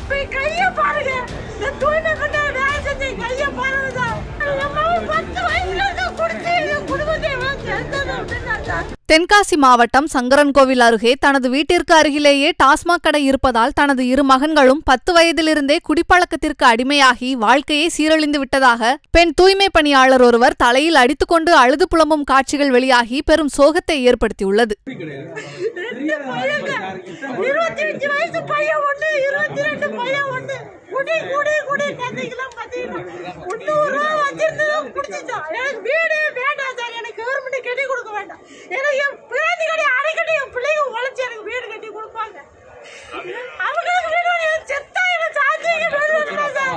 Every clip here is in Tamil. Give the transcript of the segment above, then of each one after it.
போய் கைய பாருங்க இந்த தூய்மை பண்ண வேலை செஞ்சு கைய பாருங்க சார் என் மகன் பத்து வயசுல இருந்து குடிச்சு என் குடும்பத்தை எல்லாம் சேர்ந்தது அப்படின்னா சார் தென்காசி மாவட்டம் சங்கரன்கோவில் அருகே தனது வீட்டிற்கு அருகிலேயே டாஸ்மாக் கடை இருப்பதால் தனது இரு மகன்களும் பத்து வயதிலிருந்தே குடிப்பழக்கத்திற்கு அடிமையாகி வாழ்க்கையை சீரழிந்து விட்டதாக பெண் தூய்மை பணியாளர் ஒருவர் தலையில் அடித்துக்கொண்டு அழுது புலம்பும் காட்சிகள் வெளியாகி பெரும் சோகத்தை ஏற்படுத்தியுள்ளது ரெண்டு பையங்க இருபத்தி அஞ்சு வயசு பையன் ஒண்ணு இருபத்தி ரெண்டு பையன் ஒண்ணு குடி குடி குடி கதைக்கெல்லாம் பாத்தீங்கன்னா முந்நூறு ரூபா வச்சிருந்ததும் குடிச்சிட்டான் எனக்கு வீடே வேண்டாம் சார் எனக்கு கவர்மெண்ட் கட்டி கொடுக்க வேண்டாம் எனக்கு என் பிள்ளைங்க கட்டி அடிக்கடி என் பிள்ளைங்க உழைச்சி எனக்கு வீடு கட்டி கொடுப்பாங்க அவங்களுக்கு வீடு வேணும். செத்தா எனக்கு சாத்தியங்க வீடு வேணும் சார்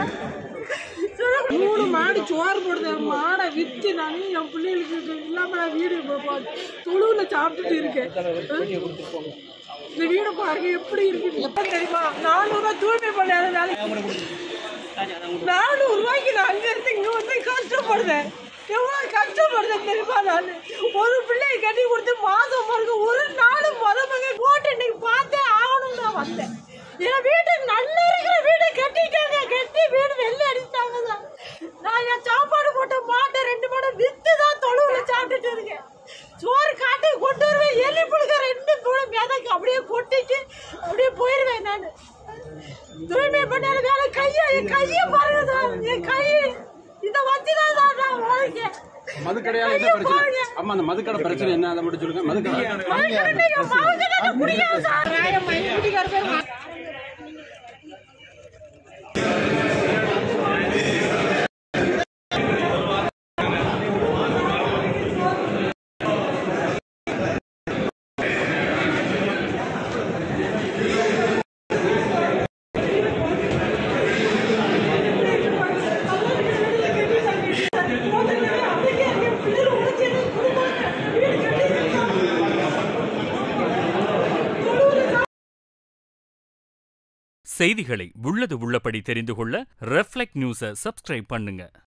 மூணு மாடு சோறு போடுது மாடை வித்து நான் என் பிள்ளைகளுக்கு இல்லாம நான் வீடு தொழுவுல சாப்பிட்டுட்டு இருக்கேன் இந்த வீடு பாருங்க எப்படி இருக்கு எப்ப தெரியுமா நானூறு ரூபாய் தூய்மை பண்ணாத வேலைக்கு நானூறு ரூபாய்க்கு நான் அங்க இருந்து இங்க வந்து கஷ்டப்படுறேன் எவ்வளவு கஷ்டப்படுறேன் தெரியுமா நான் ஒரு பிள்ளையை கட்டி கொடுத்து மாதம் பாருங்க ஒரு நாளும் மருமக போட்டு இன்னைக்கு பார்த்தே ஆகணும் நான் வந்தேன் என் வீடு நல்ல இருக்கிற வீடு கட்டிட்டாங்க கட்டி வீடு வெளில அடிச்சிட்டாங்க சார் நான் என் சாப்பாடு போட்ட மாட்டை ரெண்டு மாடை வித்து தான் தொழுவுல சாப்பிட்டுட்டு இருக்கேன் சோறு காட்டி கொண்டு வருவேன் எலி புழுக்க ரெண்டு கூட மிதக்கு அப்படியே கொட்டிட்டு அப்படியே போயிடுவேன் நான் தூய்மை பண்ணாத வேலை கையை என் கையை பாருங்க சார் என் கை இதை வச்சுதான் சார் நான் உழைக்கேன் மதுக்கடையால என்ன பிரச்சனை அம்மா அந்த மதுக்கடை பிரச்சனை என்ன அதை மட்டும் சொல்லுங்க மதுக்கடை மகன்கிட்ட என் மகன்கிட்ட குடிக்காது சார் என் பையன் குடிக்காத பேர் செய்திகளை உள்ளது உள்ளபடி தெரிந்து கொள்ள ரெஃப்ளெக்ட் நியூஸை சப்ஸ்கிரைப் பண்ணுங்க